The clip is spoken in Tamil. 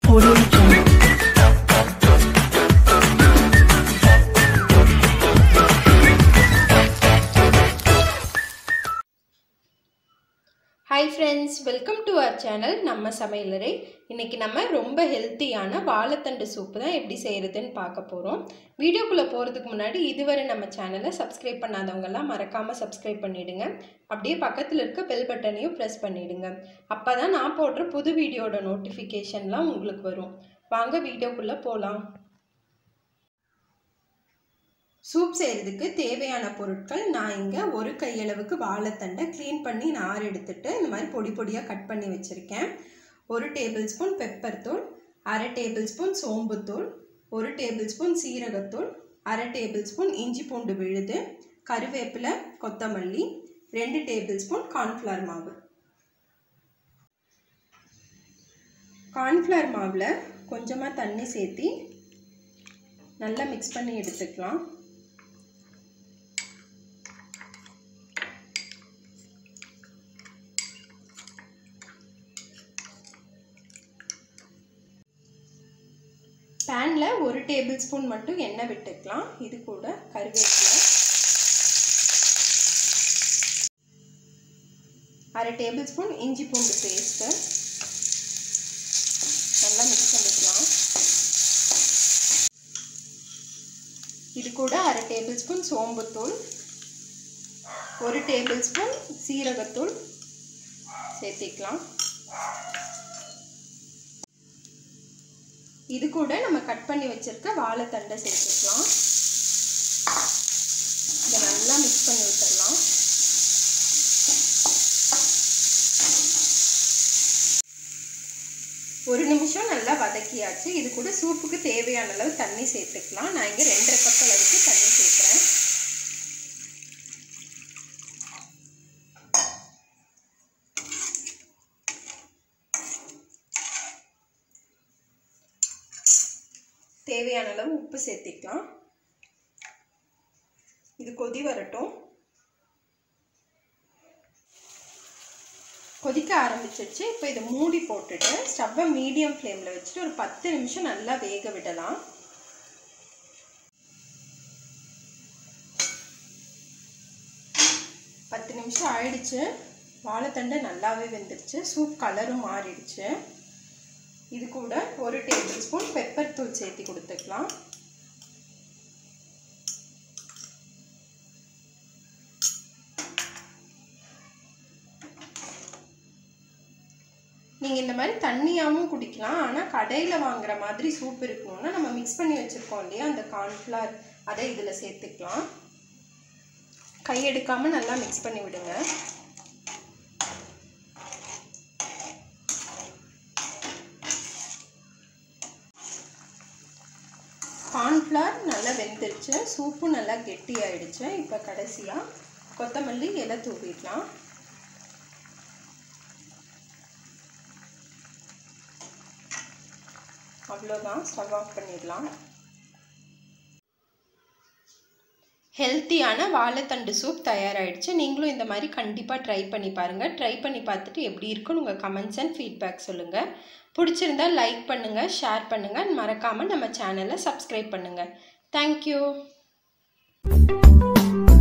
Audio Jungle. Hi friends welcome to our channel நம்ம சமையலறை இன்றைக்கி நம்ம ரொம்ப ஹெல்த்தியான வாழைத்தண்டு சூப்பு தான் எப்படி செய்கிறதுன்னு பார்க்க போகிறோம் வீடியோக்குள்ளே போகிறதுக்கு முன்னாடி இதுவரை நம்ம சேனலை சப்ஸ்கிரைப் பண்ணாதவங்கெல்லாம் மறக்காமல் சப்ஸ்கிரைப் பண்ணிவிடுங்க அப்படியே பக்கத்தில் இருக்க பெல் பட்டனையும் ப்ரெஸ் பண்ணிவிடுங்க அப்போ தான் நான் போடுற புது வீடியோட நோட்டிஃபிகேஷன்லாம் உங்களுக்கு வரும் வாங்க வீடியோக்குள்ளே போகலாம் சூப் செய்கிறதுக்கு தேவையான பொருட்கள் நான் இங்கே ஒரு கையளவுக்கு வாழைத்தண்டை க்ளீன் பண்ணி நார் எடுத்துட்டு இந்த மாதிரி பொடி பொடியாக கட் பண்ணி வச்சுருக்கேன் ஒரு டேபிள் ஸ்பூன் பெப்பர் தூள் அரை டேபிள் ஸ்பூன் சோம்புத்தூள் ஒரு டேபிள் ஸ்பூன் சீரகத்தூள் அரை டேபிள் ஸ்பூன் இஞ்சி பூண்டு விழுது கருவேப்பிலை கொத்தமல்லி ரெண்டு டேபிள் ஸ்பூன் கார்ன்ஃப்ளவர் மாவு கார்ன்ஃப்ளவர் மாவில் கொஞ்சமாக தண்ணி சேர்த்தி நல்லா மிக்ஸ் பண்ணி எடுத்துக்கலாம் பேனில் ஒரு டேபிள் ஸ்பூன் மட்டும் எண்ணெய் விட்டுக்கலாம் இது கூட கருவேப்பிலை அரை டேபிள் ஸ்பூன் இஞ்சி பூண்டு பேஸ்ட்டு நல்லா மிக்ஸ் பண்ணிக்கலாம் இது கூட அரை டேபிள் ஸ்பூன் சோம்புத்தூள் ஒரு டேபிள் ஸ்பூன் சீரகத்தூள் சேர்த்திக்கலாம் இது கூட நம்ம கட் பண்ணி வச்சிருக்க வாழைத்தண்டை சேர்த்துக்கலாம் இதை நல்லா மிக்ஸ் பண்ணி விட்டுடலாம் ஒரு நிமிஷம் நல்லா வதக்கியாச்சு இது கூட சூப்புக்கு தேவையான அளவு தண்ணி சேர்த்துக்கலாம் நான் இங்கே ரெண்டரை கப் அளவுக்கு தண்ணி சேர்க்குறேன் தேவையான அளவு உப்பு சேர்த்திக்கலாம் இது கொதி வரட்டும் கொதிக்க ஆரம்பிச்சிருச்சு இப்போ இதை மூடி போட்டுட்டு ஸ்டவ்வை மீடியம் ஃப்ளேமில் வச்சுட்டு ஒரு பத்து நிமிஷம் நல்லா வேக விடலாம் பத்து நிமிஷம் ஆயிடுச்சு வாழைத்தண்டை நல்லாவே வெந்துருச்சு சூப் கலரும் மாறிடுச்சு இது கூட ஒரு டேபிள் ஸ்பூன் பெப்பர் தூள் சேர்த்து கொடுத்துக்கலாம் நீங்கள் இந்த மாதிரி தண்ணியாகவும் குடிக்கலாம் ஆனால் கடையில் வாங்குற மாதிரி சூப் இருக்கணும்னா நம்ம மிக்ஸ் பண்ணி வச்சுருக்கோம் இல்லையா அந்த கார்ன்ஃப்ளவர் அதை இதில் சேர்த்துக்கலாம் கை எடுக்காமல் நல்லா மிக்ஸ் பண்ணி விடுங்க கார்ன்ஃப்ளவர் நல்லா வெந்துருச்சு சூப்பும் நல்லா கெட்டி ஆயிடுச்சு இப்போ கடைசியாக கொத்தமல்லி இலை தூவிடலாம் அவ்வளோதான் ஸ்டவ் ஆஃப் பண்ணிடலாம் ஹெல்த்தியான வாழைத்தண்டு சூப் தயாராகிடுச்சு நீங்களும் இந்த மாதிரி கண்டிப்பாக ட்ரை பண்ணி பாருங்கள் ட்ரை பண்ணி பார்த்துட்டு எப்படி இருக்குன்னு உங்கள் கமெண்ட்ஸ் அண்ட் ஃபீட்பேக் சொல்லுங்கள் பிடிச்சிருந்தா லைக் பண்ணுங்கள் ஷேர் பண்ணுங்கள் மறக்காமல் நம்ம சேனலை சப்ஸ்கிரைப் பண்ணுங்கள் தேங்க்யூ